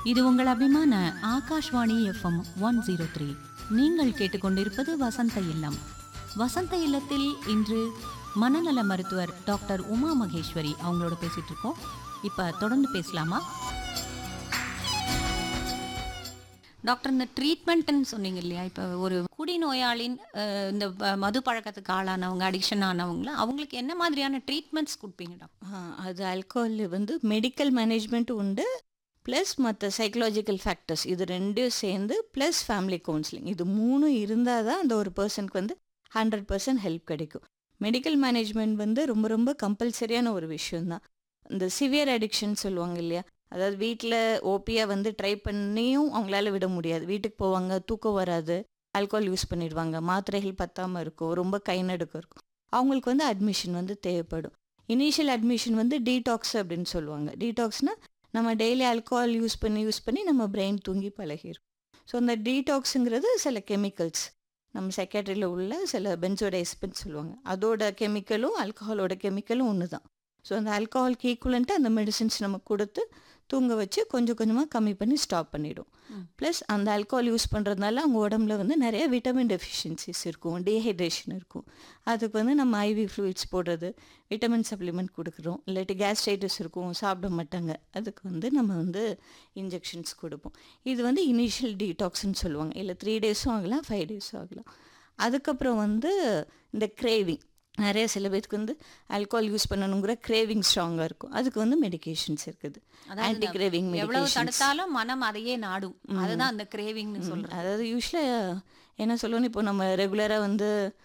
இது உங்கள் அபிமான Akashvani FM one zero three நீங்கள் கேட்டுக்கொண்டிருப்பது வசந்த இல்லம் வசந்த இல்லத்தில் இன்று மனநல மருத்துவர் டாக்டர் உமா மகேஸ்வரி அவங்களோட பேசிட்டு இருக்கோம் இப்ப தொடர்ந்து பேசலாமா டாக்டர் இந்த ட்ரீட்மெண்ட்னு சொன்னீங்க இல்லையா இப்போ ஒரு குடிநோயாளின் அஹ், இந்த ப- மது பழக்கத்துக்கு ஆளானவங்க அடிக்ஷன் ஆனவங்கள அவங்களுக்கு என்ன மாதிரியான ட்ரீட்மெண்ட்ஸ் கொடுப்பீங்க டாக்டர் ஆ, அது ஆல்கோஹால் வந்து மெடிக்கல் மேனேஜ்மெண்ட் உண்டு ப்ளஸ் மற்ற சைக்கலாஜிக்கல் ஃபேக்டர்ஸ் இது ரெண்டும் சேர்ந்து ப்ளஸ் ஃபேமிலி கவுன்சிலிங் இது மூணும் இருந்தால் தான் அந்த ஒரு பர்சனுக்கு வந்து ஹண்ட்ரட் பர்சன்ட் ஹெல்ப் கிடைக்கும் மெடிக்கல் மேனேஜ்மெண்ட் வந்து ரொம்ப ரொம்ப கம்பல்சரியான ஒரு விஷயம்தான் இந்த சிவியர் அடிக்ஷன் சொல்லுவாங்க இல்லையா அதாவது வீட்டில் ஓபியாக வந்து ட்ரை பண்ணியும் அவங்களால விட முடியாது வீட்டுக்கு போவாங்க தூக்கம் வராது ஆல்கோஹால் யூஸ் பண்ணிடுவாங்க மாத்திரைகள் பத்தாமல் இருக்கும் ரொம்ப கை நடுக்கம் இருக்கும் அவங்களுக்கு வந்து அட்மிஷன் வந்து தேவைப்படும் இனிஷியல் அட்மிஷன் வந்து டீடாக்ஸ் அப்படின்னு சொல்லுவாங்க டீடாக்ஸ்னால் நம்ம டெய்லி ஆல்கோஹால் யூஸ் பண்ணி யூஸ் பண்ணி நம்ம பிரெயின் தூங்கி பழகிரும் ஸோ அந்த டீடாக்ஸுங்கிறது சில கெமிக்கல்ஸ் நம்ம செக்ரட்டரியில் உள்ள சில பென்சோடைஸ்பின் சொல்லுவாங்க அதோட கெமிக்கலும் ஆல்கஹாலோட கெமிக்கலும் ஒன்று தான் ஸோ அந்த ஆல்கஹால்க்கு ஈக்குவலண்ட்டாக அந்த மெடிசின்ஸ் நம்ம கொடுத்து தூங்க வச்சு கொஞ்சம் கொஞ்சமாக கம்மி பண்ணி ஸ்டாப் பண்ணிடும் ம். ப்ளஸ் அந்த ஆல்கஹால் யூஸ் பண்ணுறதுனால அவங்க உடம்புல வந்து நிறைய விட்டமின் டெஃபிஷியன்சிஸ் இருக்கும் டீஹைட்ரேஷன் இருக்கும் அதுக்கு வந்து நம்ம ஐவி ஃப்ளூயிட்ஸ் போடுறது விட்டமின் சப்ளிமெண்ட் கொடுக்குறோம் இல்லாட்டி கேஸ்ட்ரைட்டிஸ் இருக்கும் சாப்பிட மாட்டாங்க அதுக்கு வந்து நம்ம வந்து இன்ஜெக்ஷன்ஸ் கொடுப்போம் இது வந்து இனிஷியல் டீடாக்ஸ்னு சொல்லுவாங்க இல்லை த்ரீ டேஸும் ஆகலாம் ஃபைவ் டேஸும் ஆகலாம் அதுக்கப்புறம் வந்து இந்த கிரேவிங் நிறைய சில பேருக்கு வந்து ஆல்கோஹால் யூஸ் பண்ணணுங்கிற கிரேவிங் ஸ்ட்ராங்காக இருக்கும் அதுக்கு வந்து மெடிகேஷன்ஸ் இருக்குது அதாவது ஆன்டி இந்த கிரேவிங் எவ்வளவு மெடிகேஷன்ஸ் தடுத்தாலும் மனம் அதையே நாடும் அதுதான் அந்த கிரேவிங்னு சொல்றேன் அதாவது யூஸ்வலாக என்ன சொல்லணும் இப்போ நம்ம ரெகுலராக வந்து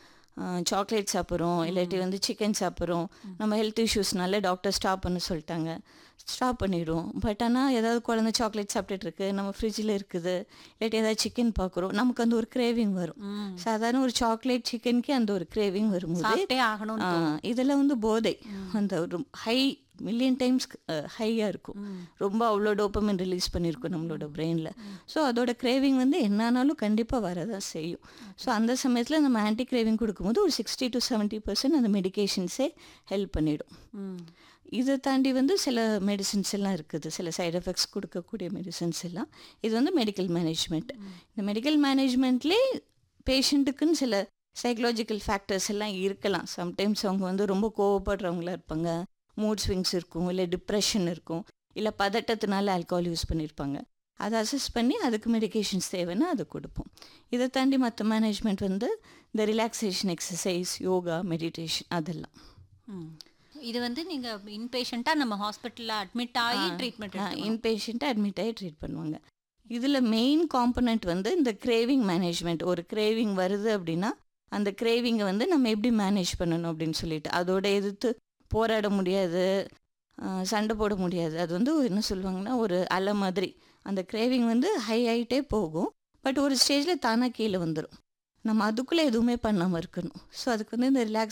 சாக்லேட் சாப்பிட்றோம் இல்லாட்டி வந்து சிக்கன் சாப்பிட்றோம் நம்ம ஹெல்த் இஷ்யூஸ்னால டாக்டர் ஸ்டாப் பண்ண சொல்லிட்டாங்க ஸ்டாப் பண்ணிடுவோம் பட் ஆனால் ஏதாவது குழந்தை சாக்லேட் சாப்பிட்டுட்டு இருக்கு நம்ம ஃப்ரிட்ஜில் இருக்குது இல்லாட்டி ஏதாவது சிக்கன் பார்க்குறோம் நமக்கு அந்த ஒரு கிரேவிங் வரும் ம். சாதாரண ஒரு சாக்லேட் சிக்கனுக்கே அந்த ஒரு கிரேவிங் வரும்போது சாப்பிட்டே ஆகணும் ஆ, இதெல்லாம் வந்து போதை அந்த ஒரு ஹை மில்லியன் டைம்ஸ் ஹையாக இருக்கும் ரொம்ப அவ்வளோ டோப்பமின் ரிலீஸ் பண்ணியிருக்கும் நம்மளோட பிரெயினில் ஸோ அதோட கிரேவிங் வந்து என்னானாலும் கண்டிப்பாக வரதான் செய்யும் ஸோ அந்த சமயத்தில் நம்ம ஆன்டி கிரேவிங் கொடுக்கும்போது ஒரு சிக்ஸ்டி டு செவன்ட்டி பர்சன்ட் அந்த மெடிகேஷன்ஸே ஹெல்ப் பண்ணிடும் இதை தாண்டி வந்து சில மெடிசின்ஸ் எல்லாம் இருக்குது சில சைடு எஃபெக்ட்ஸ் கொடுக்கக்கூடிய மெடிசின்ஸ் எல்லாம் இது வந்து மெடிக்கல் மேனேஜ்மெண்ட் இந்த மெடிக்கல் மேனேஜ்மெண்ட்லேயே பேஷண்ட்டுக்குன்னு சில சைக்கலாஜிக்கல் ஃபேக்டர்ஸ் எல்லாம் இருக்கலாம் சம்டைம்ஸ் அவங்க வந்து ரொம்ப கோவப்படுறவங்களா இருப்பாங்க மூட் ஸ்விங்ஸ் இருக்கும் இல்லை டிப்ரெஷன் இருக்கும் இல்லை பதட்டத்தினால ஆல்கஹால் யூஸ் பண்ணியிருப்பாங்க அதை அசஸ் பண்ணி அதுக்கு மெடிகேஷன்ஸ் தேவைன்னா அதை கொடுப்போம் இதை தாண்டி மற்ற மேனேஜ்மெண்ட் வந்து இந்த ரிலாக்ஸேஷன் எக்ஸசைஸ் யோகா மெடிடேஷன் அதெல்லாம் ம். இது வந்து நீங்க இன்பேஷண்டா நம்ம ஹாஸ்பிட்டல்ல அட்மிட் ஆகி ட்ரீட்மெண்ட் இன்பேஷண்ட்டை அட்மிட் ஆகி ட்ரீட் பண்ணுவாங்க இதில் மெயின் காம்பனண்ட் வந்து இந்த கிரேவிங் மேனேஜ்மெண்ட் ஒரு கிரேவிங் வருது அப்படின்னா அந்த கிரேவிங்கை வந்து நம்ம எப்படி மேனேஜ் பண்ணணும் அப்படின்னு சொல்லிட்டு அதோட எதிர்த்து போராட முடியாது ஆஹ் சண்டை போட முடியாது அது வந்து என்ன சொல்லுவாங்கன்னா ஒரு அலை மாதிரி அந்த கிரேவிங் வந்து ஹை ஆகிட்டே போகும் பட் ஒரு ஸ்டேஜில் தானாக கீழே வந்துடும் நம்ம அதுக்குள்ளே எதுவுமே பண்ணாமல் இருக்கணும் ஸோ அதுக்கு வந்து இந்த ரிலாக்ஸ்